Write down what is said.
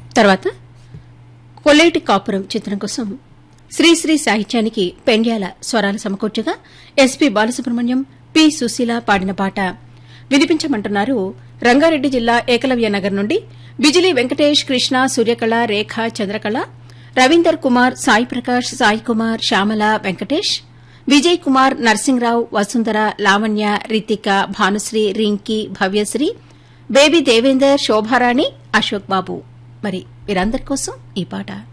తర్వాత కొల్లేటి కాపురం చిత్రం కోసం శ్రీశ్రీ సాహిత్యానికి పెండ్యాల స్వరాలు సమకూర్చగా ఎస్పీ బాలసుబ్రహ్మణ్యం పి సుశీల పాడిన పాట వినిపించమంటున్నారు రంగారెడ్డి జిల్లా ఏకలవ్య నగర్ నుండి బిజిలీ వెంకటేష్ కృష్ణ సూర్యకళ రేఖ చంద్రకళ రవీందర్ కుమార్ సాయి ప్రకాష్ సాయి కుమార్ శ్యామల వెంకటేష్ విజయ్ కుమార్ నర్సింగ్రావు వసుంధర లావణ్య రితిక భానుశ్రీ రింకీ భవ్యశ్రీ బేబీ దేవేందర్ శోభారాణి అశోక్ బాబు మరి వీరందరి కోసం ఈ పాట